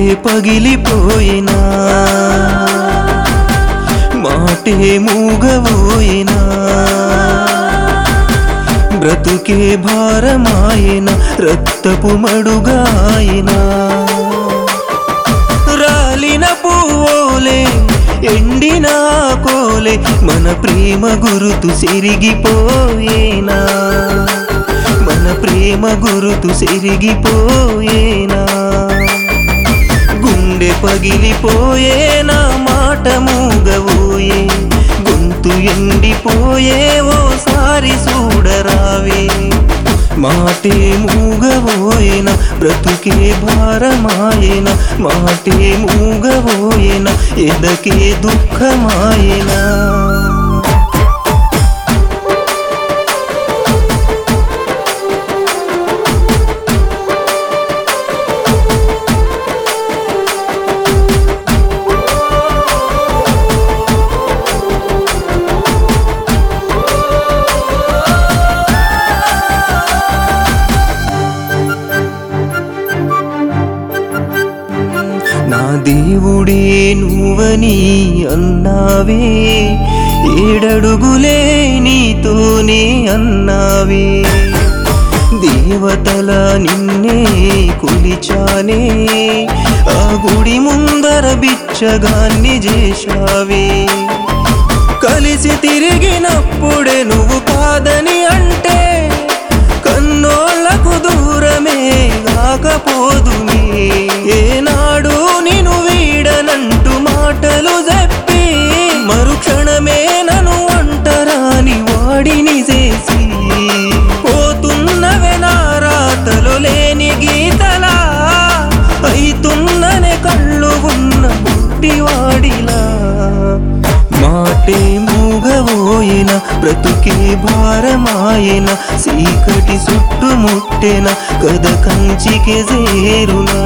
పగిలిపోయినా మాటే మూగబోయినా బ్రతుకే భారమాయన రక్తపు మడుగాయనా రాలిన పువ్వులే ఎండిన కోలే మన ప్రేమ గురుతు సిరిగిపోయేనా మన ప్రేమ గురుతు సిరిగిపోయేనా గుండె పగిలిపోయేనా మాట మూగబోయే గొంతు ఎండిపోయే ఓసారి చూడరావే మాటే మూగబోయేన బ్రతుకే భారమాయన మాటే మూగబోయేన ఎదకే దుఃఖమాయనా నా దేవుడే నువ్వని అన్నావే ఏడడుగులే నీతోనే అన్నావే దేవతల నిన్నే కొలిచానే ఆ గుడి ముందర బిచ్చగాన్ని చేశావే కలిసి తిరిగినప్పుడే నువ్వు కాదని అంటే కన్నోళ్లకు దూరమే కాకపోదుమే ఏనాడు నేను వీడనంటూ మాటలు చెప్పి మరుక్షణమే నన్ను అంటరాని వాడిని చేసి పోతున్నవే నా రాతలు లేని గీతలా అయితున్ననే కళ్ళు ఉన్న బుడ్డివాడిలా మాటే మూగబోయిన బ్రతుకే భారమాయన సీకటి చుట్టుముట్టెన కథ కంచికి చేరునా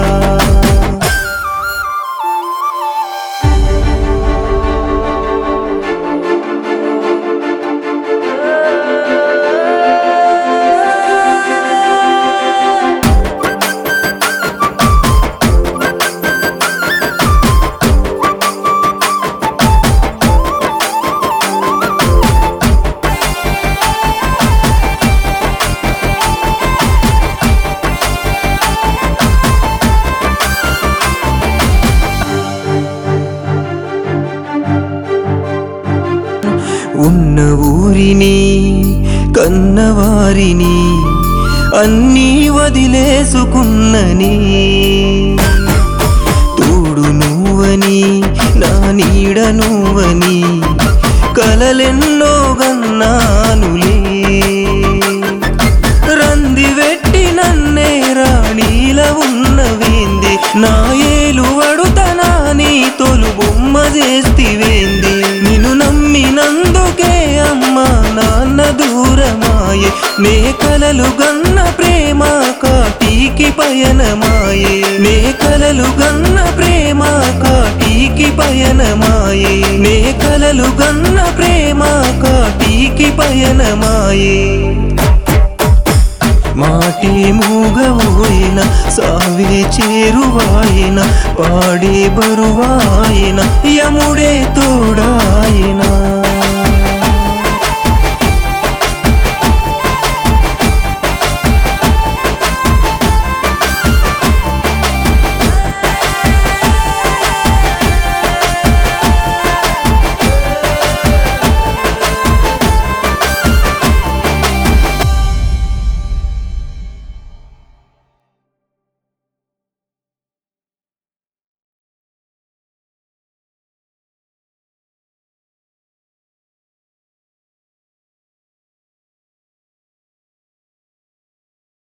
ఉన్న ఊరిని కన్నవారిని అన్నీ వదిలేసుకున్నని తోడు నువ్వని నా నీడ నువ్వని కలలెన్నో గన్నానులే రంది వెట్టి నన్నే రాణీల ఉన్నవేంది నా ఏలు వడుతనా నీ తొలు బొమ్మ చేస్తివేంది నిన్ను నమ్మినందుకే అమ్మ నాన్న దూరమాయే నే కలలు గన్న ప్రేమ కాటికి పయనమాయే నే కలలు గన్న ప్రేమ కాటికి పయనమాయే నే కలలు గన్న ప్రేమ కాటికి పయనమాయే మాటే మూగవోయిన సావే చేరువాయిన పాడే బరువాయిన యముడే తోడాయినా